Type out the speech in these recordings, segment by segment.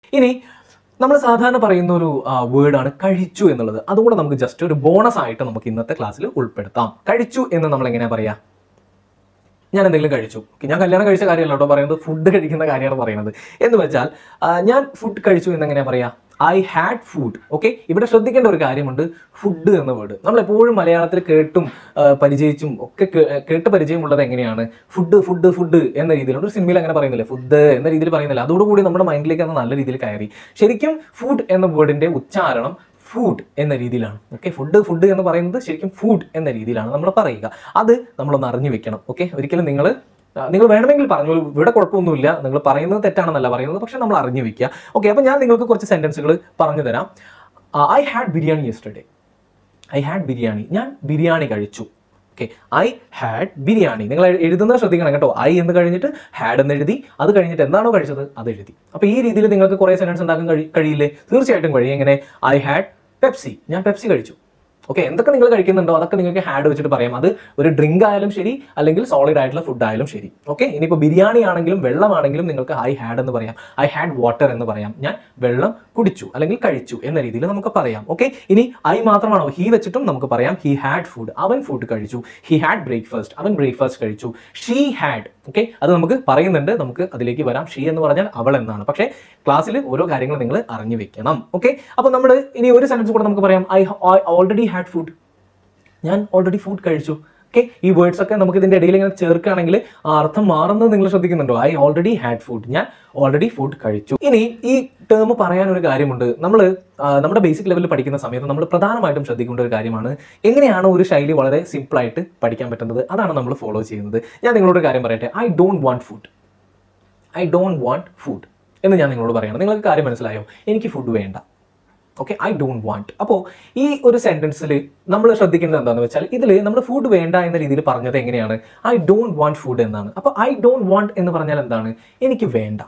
ഇനി നമ്മൾ സാധാരണ പറയുന്ന ഒരു വേർഡാണ് കഴിച്ചു എന്നുള്ളത് അതുകൂടെ നമുക്ക് ജസ്റ്റ് ഒരു ബോണസ് ആയിട്ട് നമുക്ക് ഇന്നത്തെ ക്ലാസ്സിൽ ഉൾപ്പെടുത്താം കഴിച്ചു എന്ന് നമ്മൾ എങ്ങനെയാ പറയാ ഞാൻ എന്തെങ്കിലും കഴിച്ചു Okay, ഞാൻ കല്യാണം കഴിച്ച കാര്യമല്ല കേട്ടോ പറയുന്നത് ഫുഡ് കഴിക്കുന്ന കാര്യമാണ് പറയുന്നത് എന്ന് വെച്ചാൽ ആ, ഞാൻ ഫുഡ് കഴിച്ചു എന്ന് എങ്ങനെയാ പറയാ ഐ ഹാഡ് ഫുഡ് ഓക്കെ ഇവിടെ ശ്രദ്ധിക്കേണ്ട ഒരു കാര്യമുണ്ട് ഫുഡ് എന്ന വേർഡ് നമ്മൾ എപ്പോഴും മലയാളത്തിൽ കേട്ടും ആ, പരിചയിച്ചും ഒക്കെ കേ- കേട്ട് പരിചയമുള്ളത് എങ്ങനെയാണ് ഫുഡ് ഫുഡ് ഫുഡ് എന്ന രീതിയിൽ ഒരു സിനിമയിൽ അങ്ങനെ പറയുന്നില്ല ഫുഡ് എന്ന രീതിയിൽ പറയുന്നില്ല അതോടുകൂടി നമ്മുടെ മൈൻഡിലേക്ക് അത് നല്ല രീതിയിൽ കയറി ശരിക്കും ഫുഡ് എന്ന വേർഡിന്റെ ഉച്ചാരണം ഫുഡ് എന്ന രീതിയിലാണ് ഓക്കെ ഫുഡ് ഫുഡ് എന്ന് പറയുന്നത് ശരിക്കും ഫുഡ് എന്ന രീതിയിലാണ് നമ്മൾ പറയുക അത് നമ്മളൊന്ന് അറിഞ്ഞു വെക്കണം ഓക്കെ ഒരിക്കലും നിങ്ങൾ നിങ്ങൾ വേണമെങ്കിൽ പറഞ്ഞോളൂ ഇവിടെ കുഴപ്പമൊന്നുമില്ല നിങ്ങൾ പറയുന്നത് തെറ്റാണെന്നല്ല പറയുന്നത് പക്ഷെ നമ്മൾ അറിഞ്ഞു വെക്കുക ഓക്കെ അപ്പോൾ ഞാൻ നിങ്ങൾക്ക് കുറച്ച് സെന്റൻസുകൾ പറഞ്ഞു തരാം I had biryani yesterday I had biryani ഞാൻ ബിരിയാണി കഴിച്ചു ഓക്കെ ഐ ഹാഡ് ബിരിയാണി നിങ്ങൾ എഴു- എഴുതുന്നത് ശ്രദ്ധിക്കണം കേട്ടോ ഐ എന്ന് കഴിഞ്ഞിട്ട് ഹാഡ് എന്ന് എഴുതി അത് കഴിഞ്ഞിട്ട് എന്താണോ കഴിച്ചത് അത് എഴുതി അപ്പോൾ ഈ രീതിയിൽ നിങ്ങൾക്ക് കുറേ സെൻറ്റൻസ് ഉണ്ടാക്കാൻ കഴി കഴിയില്ലേ തീർച്ചയായിട്ടും കഴിയും എങ്ങനെ ഐ ഹാഡ് പെപ്സി ഞാൻ പെപ്സി കഴിച്ചു ഓക്കെ എന്തൊക്കെ നിങ്ങൾ കഴിക്കുന്നുണ്ടോ അതൊക്കെ നിങ്ങൾക്ക് ഹാഡ് വെച്ചിട്ട് പറയാം അത് ഒരു ഡ്രിങ്ക് ആയാലും ശരി അല്ലെങ്കിൽ സോളിഡ് ആയിട്ടുള്ള ഫുഡ് ആയാലും ശരി ഓക്കെ ഇനിയിപ്പോൾ ബിരിയാണി ആണെങ്കിലും വെള്ളമാണെങ്കിലും നിങ്ങൾക്ക് ഐ ഹാഡ് എന്ന് പറയാം ഐ ഹാഡ് വാട്ടർ എന്ന് പറയാം ഞാൻ വെള്ളം കുടിച്ചു അല്ലെങ്കിൽ കഴിച്ചു എന്ന രീതിയിൽ നമുക്ക് പറയാം ഓക്കെ ഇനി ഐ മാത്രമാണോ ഹി വെച്ചിട്ടും നമുക്ക് പറയാം ഹി ഹാഡ് ഫുഡ് അവൻ ഫുഡ് കഴിച്ചു ഹി ഹാഡ് ബ്രേക്ക്ഫാസ്റ്റ് അവൻ ബ്രേക്ക്ഫാസ്റ്റ് കഴിച്ചു ഷീ ഹാഡ് ഓക്കെ അത് നമുക്ക് പറയുന്നുണ്ട് നമുക്ക് അതിലേക്ക് വരാം ഷീ എന്ന് പറഞ്ഞാൽ അവൾ എന്നാണ് പക്ഷേ ക്ലാസ്സിൽ ഓരോ കാര്യങ്ങൾ നിങ്ങൾ അറിഞ്ഞു വെക്കണം ഓക്കെ അപ്പോൾ നമ്മൾ ഇനി ഒരു സെൻറ്റൻസ് കൂടെ നമുക്ക് പറയാം ഐ ഓൾറെഡി ഹാഡ് ഫുഡ് ഞാൻ ഓൾറെഡി ഫുഡ് കഴിച്ചു ഓക്കെ ഈ വേർഡ്സ് ഒക്കെ നമുക്ക് ഇതിന്റെ ഇടയിൽ ഇങ്ങനെ ചേർക്കുകയാണെങ്കിൽ ആ അർത്ഥം മാറുന്നത് നിങ്ങൾ ശ്രദ്ധിക്കുന്നുണ്ടോ ഐ ഓൾറെഡി ഹാഡ് ഫുഡ് ഞാൻ ഓൾറെഡി ഫുഡ് കഴിച്ചു ഇനി ഈ ടേം പറയാൻ ഒരു കാര്യമുണ്ട് നമ്മൾ നമ്മുടെ ബേസിക് ലെവലിൽ പഠിക്കുന്ന സമയത്ത് നമ്മൾ പ്രധാനമായിട്ടും ശ്രദ്ധിക്കേണ്ട ഒരു കാര്യമാണ് എങ്ങനെയാണ് ഒരു ശൈലി വളരെ സിമ്പിൾ ആയിട്ട് പഠിക്കാൻ പറ്റുന്നത് അതാണ് നമ്മൾ ഫോളോ ചെയ്യുന്നത് ഞാൻ നിങ്ങളോട് ഒരു കാര്യം പറയട്ടെ I don't want food I don't want food എന്ന് ഞാൻ നിങ്ങളോട് പറയണം നിങ്ങൾക്ക് കാര്യം മനസ്സിലായോ എനിക്ക് ഫുഡ് വേണ്ട ഓക്കെ ഐ ഡോണ്ട് വാണ്ട് അപ്പോൾ ഈ ഒരു സെന്റൻസിൽ നമ്മൾ ശ്രദ്ധിക്കേണ്ടത് എന്താണെന്ന് വെച്ചാൽ ഇതിൽ നമ്മൾ ഫുഡ് വേണ്ട എന്ന രീതിയിൽ പറഞ്ഞത് എങ്ങനെയാണ് ഐ ഡോണ്ട് വാണ്ട് ഫുഡ് എന്നാണ് അപ്പോൾ ഐ ഡോണ്ട് വാണ്ട് എന്ന് പറഞ്ഞാൽ എന്താണ് എനിക്ക് വേണ്ട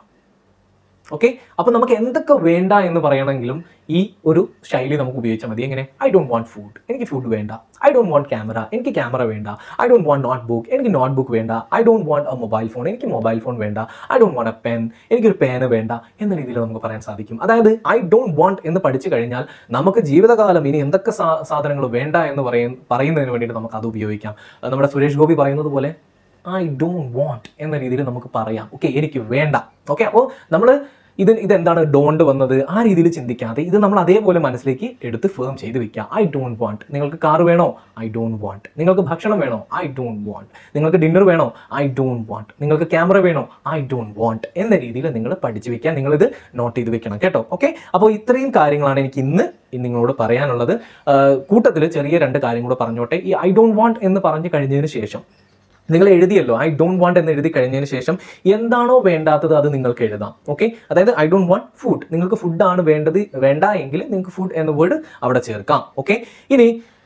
ഓക്കെ അപ്പോൾ നമുക്ക് എന്തൊക്കെ വേണ്ട എന്ന് പറയണമെങ്കിലും ഈ ഒരു ശൈലി നമുക്ക് ഉപയോഗിച്ചാൽ മതി എങ്ങനെ ഐ ഡോണ്ട് വാണ്ട് ഫുഡ് എനിക്ക് ഫുഡ് വേണ്ട ഐ ഡോണ്ട് വാണ്ട് ക്യാമറ എനിക്ക് ക്യാമറ വേണ്ട I don't want notebook എനിക്ക് നോട്ട് ബുക്ക് വേണ്ട I don't want a mobile phone എനിക്ക് മൊബൈൽ ഫോൺ വേണ്ട I don't want a pen എനിക്കൊരു പേന വേണ്ട എന്ന രീതിയിൽ നമുക്ക് പറയാൻ സാധിക്കും അതായത് ഐ ഡോണ്ട് വാണ്ട് എന്ന് പഠിച്ചു കഴിഞ്ഞാൽ നമുക്ക് ജീവിതകാലം ഇനി എന്തൊക്കെ സാ- സാധനങ്ങൾ വേണ്ട എന്ന് പറയും പറയുന്നതിന് വേണ്ടിയിട്ട് നമുക്ക് അത് ഉപയോഗിക്കാം അത് നമ്മുടെ സുരേഷ് ഗോപി പറയുന്നത് പോലെ ഐ ഡോണ്ട് വാണ്ട് എന്ന രീതിയിൽ നമുക്ക് പറയാം ഓക്കെ എനിക്ക് വേണ്ട ഓക്കെ അപ്പോൾ നമ്മൾ ഇത് ഇതെന്താണ് ഡോണ്ട് വന്നത് ആ രീതിയിൽ ചിന്തിക്കാതെ ഇത് നമ്മൾ അതേപോലെ മനസ്സിലേക്ക് എടുത്ത് ഫേം ചെയ്ത് വെക്കുക ഐ ഡോണ്ട് വാണ്ട് നിങ്ങൾക്ക് കാർ വേണോ ഐ ഡോണ്ട് വാണ്ട് നിങ്ങൾക്ക് ഭക്ഷണം വേണോ ഐ ഡോണ്ട് വാണ്ട് നിങ്ങൾക്ക് ഡിന്നർ വേണോ ഐ ഡോണ്ട് വാണ്ട് നിങ്ങൾക്ക് ക്യാമറ വേണോ ഐ ഡോണ്ട് വാണ്ട് എന്ന രീതിയിൽ നിങ്ങൾ പഠിച്ചു വെക്കുക നിങ്ങളിത് നോട്ട് ചെയ്ത് വെക്കണം കേട്ടോ ഓക്കെ അപ്പോൾ ഇത്രയും കാര്യങ്ങളാണ് എനിക്ക് ഇന്ന് നിങ്ങളോട് പറയാനുള്ളത് കൂട്ടത്തിൽ ചെറിയ രണ്ട് കാര്യം കൂടെ പറഞ്ഞോട്ടെ ഈ ഐ ഡോണ്ട് വാണ്ട് എന്ന് പറഞ്ഞു കഴിഞ്ഞതിന് ശേഷം നിങ്ങൾ എഴുതിയല്ലോ ഐ ഡോണ്ട് വാണ്ട് എന്ന് എഴുതി കഴിഞ്ഞതിന് ശേഷം എന്താണോ വേണ്ടാത്തത് അത് നിങ്ങൾക്ക് എഴുതാം ഓക്കെ അതായത് ഐ ഡോണ്ട് വാണ്ട് ഫുഡ് നിങ്ങൾക്ക് ഫുഡാണ് വേണ്ടത് വേണ്ട എങ്കിൽ നിങ്ങൾക്ക് ഫുഡ് എന്ന വേർഡ് അവിടെ ചേർക്കാം ഓക്കെ ഇനി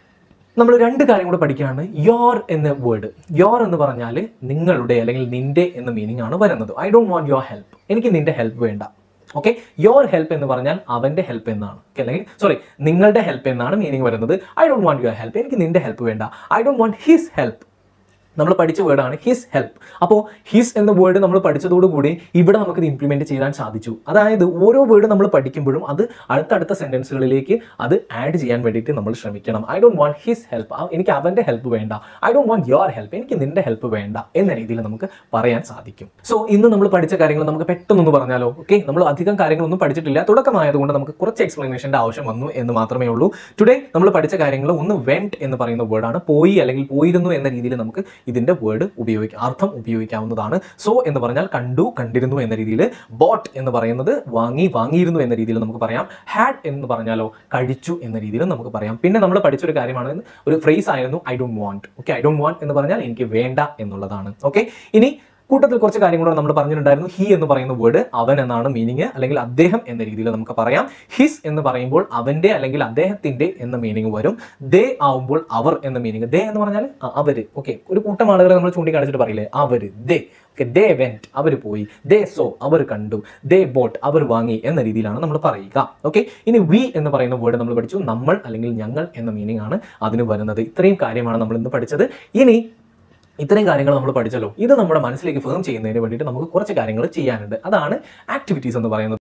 നമ്മൾ രണ്ട് കാര്യം കൂടെ പഠിക്കുകയാണ് യോർ എന്ന വേർഡ് യോർ എന്ന് പറഞ്ഞാൽ നിങ്ങളുടെ അല്ലെങ്കിൽ നിന്റെ എന്ന മീനിങ് ആണ് വരുന്നത് I don't want your help എനിക്ക് നിന്റെ ഹെൽപ്പ് വേണ്ട ഓക്കെ യോർ ഹെൽപ്പ് എന്ന് പറഞ്ഞാൽ അവന്റെ ഹെൽപ്പ് എന്നാണ് Okay, അല്ലെങ്കിൽ സോറി നിങ്ങളുടെ ഹെൽപ്പ് എന്നാണ് മീനിങ് വരുന്നത് I don't want your help എനിക്ക് നിന്റെ ഹെൽപ്പ് വേണ്ട I don't want his help നമ്മൾ പഠിച്ച വേർഡാണ് ഹിസ് ഹെൽപ്പ് അപ്പോൾ ഹിസ് എന്ന വേർഡ് നമ്മൾ പഠിച്ചതോടുകൂടി ഇവിടെ നമുക്ക് ഇത് ഇംപ്ലിമെന്റ് ചെയ്യാൻ സാധിച്ചു അതായത് ഓരോ വേർഡ് നമ്മൾ പഠിക്കുമ്പോഴും അത് അടുത്തടുത്ത സെന്റൻസുകളിലേക്ക് അത് ആഡ് ചെയ്യാൻ വേണ്ടിയിട്ട് നമ്മൾ ശ്രമിക്കണം I don't want his help എനിക്ക് അവന്റെ ഹെൽപ്പ് വേണ്ട I don't want your help എനിക്ക് നിന്റെ ഹെൽപ്പ് വേണ്ട എന്ന രീതിയിൽ നമുക്ക് പറയാൻ സാധിക്കും സോ ഇന്ന് നമ്മൾ പഠിച്ച കാര്യങ്ങൾ നമുക്ക് പെട്ടെന്നൊന്ന് പറഞ്ഞാലോ ഓക്കെ നമ്മൾ അധികം കാര്യങ്ങളൊന്നും പഠിച്ചിട്ടില്ല തുടക്കമായതുകൊണ്ട് നമുക്ക് കുറച്ച് എക്സ്പ്ലനേഷന്റെ ആവശ്യം വന്നു എന്ന് മാത്രമേ ഉള്ളൂ ടുഡേ നമ്മൾ പഠിച്ച കാര്യങ്ങൾ ഒന്ന് വെന്റ് എന്ന് പറയുന്ന വേർഡാണ് പോയി അല്ലെങ്കിൽ പോയിരുന്നു എന്ന രീതിയിൽ നമുക്ക് ഇതിന്റെ വേർഡ് ഉപയോഗിക്കാം അർത്ഥം ഉപയോഗിക്കാവുന്നതാണ് സോ എന്ന് പറഞ്ഞാൽ കണ്ടു കണ്ടിരുന്നു എന്ന രീതിയിൽ ബോട്ട് എന്ന് പറയുന്നത് വാങ്ങി വാങ്ങിയിരുന്നു എന്ന രീതിയിൽ നമുക്ക് പറയാം ഹാഡ് എന്ന് പറഞ്ഞാലോ കഴിച്ചു എന്ന രീതിയിൽ നമുക്ക് പറയാം പിന്നെ നമ്മൾ പഠിച്ചൊരു കാര്യമാണ് ഒരു ഫ്രേസ് ആയിരുന്നു I don't want okay I don't want എന്ന് പറഞ്ഞാൽ എനിക്ക് വേണ്ട എന്നുള്ളതാണ് ഓക്കെ ഇനി കൂട്ടത്തിൽ കുറച്ച് കാര്യം കൂടെ നമ്മൾ പറഞ്ഞിട്ടുണ്ടായിരുന്നു ഹി എന്ന് പറയുന്ന വേർഡ് അവൻ എന്നാണ് മീനിങ് അല്ലെങ്കിൽ അദ്ദേഹം എന്ന രീതിയിൽ നമുക്ക് പറയാം ഹിസ് എന്ന് പറയുമ്പോൾ അവന്റെ അല്ലെങ്കിൽ അദ്ദേഹത്തിന്റെ എന്ന മീനിങ് വരും ദേ ആവുമ്പോൾ അവർ എന്ന മീനിങ് ദേ എന്ന് പറഞ്ഞാൽ ആ, അവര് ഓക്കെ ഒരു കൂട്ടം ആളുകളെ നമ്മൾ ചൂണ്ടിക്കാണിച്ചിട്ട് പറയില്ലേ അവര് ദേ ഓക്കെ ദേ വെന്റ് അവർ പോയി ദേ സോ അവർ കണ്ടു ദേ ബോട്ട് അവർ വാങ്ങി എന്ന രീതിയിലാണ് നമ്മൾ പറയുക ഓക്കെ ഇനി വി എന്ന് പറയുന്ന വേർഡ് നമ്മൾ പഠിച്ചു നമ്മൾ അല്ലെങ്കിൽ ഞങ്ങൾ എന്ന മീനിങ് ആണ് അതിന് വരുന്നത് ഇത്രയും കാര്യമാണ് നമ്മൾ ഇന്ന് പഠിച്ചത് ഇനി ഇത്രയും കാര്യങ്ങൾ നമ്മൾ പഠിച്ചല്ലോ ഇത് നമ്മുടെ മനസ്സിലേക്ക് ഫേം ചെയ്യുന്നതിന് വേണ്ടിയിട്ട് നമുക്ക് കുറച്ച് കാര്യങ്ങൾ ചെയ്യാനുണ്ട് അതാണ് ആക്ടിവിറ്റീസ് എന്ന് പറയുന്നത്